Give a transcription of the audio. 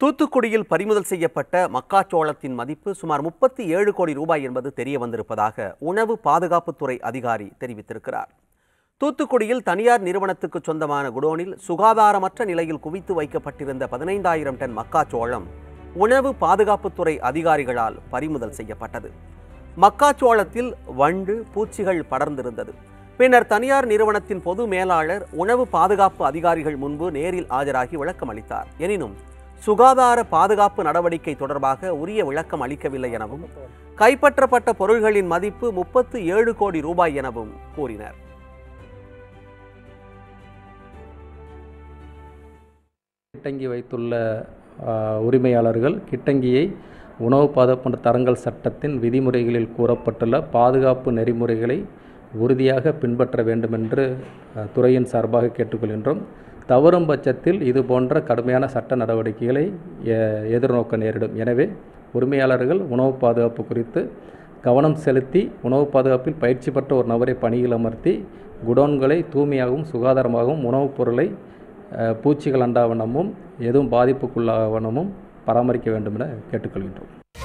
தூத்துக்குடியில் பறிமுதல் செய்யப்பட்ட மக்காச்சோளத்தின் மதிப்பு சுமார் முப்பத்தி ஏழு கோடி ரூபாய் என்பது தெரிய வந்திருப்பதாக உணவு பாதுகாப்புத்துறை அதிகாரி தெரிவித்திருக்கிறார் தூத்துக்குடியில் தனியார் நிறுவனத்துக்கு சொந்தமான குடோனில் சுகாதாரமற்ற நிலையில் குவித்து வைக்கப்பட்டிருந்த பதினைந்தாயிரம் டன் மக்காச்சோளம் உணவு பாதுகாப்புத்துறை அதிகாரிகளால் பறிமுதல் செய்யப்பட்டது மக்காச்சோளத்தில் வண்டு பூச்சிகள் படர்ந்திருந்தது பின்னர் தனியார் நிறுவனத்தின் பொது மேலாளர் உணவு பாதுகாப்பு அதிகாரிகள் முன்பு நேரில் ஆஜராகி விளக்கம் அளித்தார் எனினும் சுகாதார பாதுகாப்பு நடவடிக்கை தொடர்பாக உரிய விளக்கம் அளிக்கவில்லை எனவும் கைப்பற்றப்பட்ட பொருள்களின் மதிப்பு முப்பத்து ஏழு கோடி ரூபாய் எனவும் கூறினர் கிட்டங்கி வைத்துள்ள ஆ, உரிமையாளர்கள் கிட்டங்கியை உணவு பாதுகாப்பு தரங்கள் சட்டத்தின் விதிமுறைகளில் கூறப்பட்டுள்ள பாதுகாப்பு நெறிமுறைகளை உறுதியாக பின்பற்ற வேண்டுமென்று ஆ, துறையின் சார்பாக கேட்டுக்கொள்கின்றோம் தவறும் பட்சத்தில் இது போன்ற கடுமையான சட்ட நடவடிக்கைகளை எ- எதிர்நோக்க நேரிடும் எனவே உரிமையாளர்கள் உணவு பாதுகாப்பு குறித்து கவனம் செலுத்தி உணவு பாதுகாப்பில் பயிற்சி பெற்ற ஒரு நபரை பணியில் அமர்த்தி குடோன்களை தூய்மையாகவும் சுகாதாரமாகவும் உணவுப் பொருளை அஹ், பூச்சிகள் அண்டாவனமும் எதுவும் பாதிப்புக்குள்ளாவனமும் பராமரிக்க வேண்டும் என கேட்டுக்கொள்கின்றோம்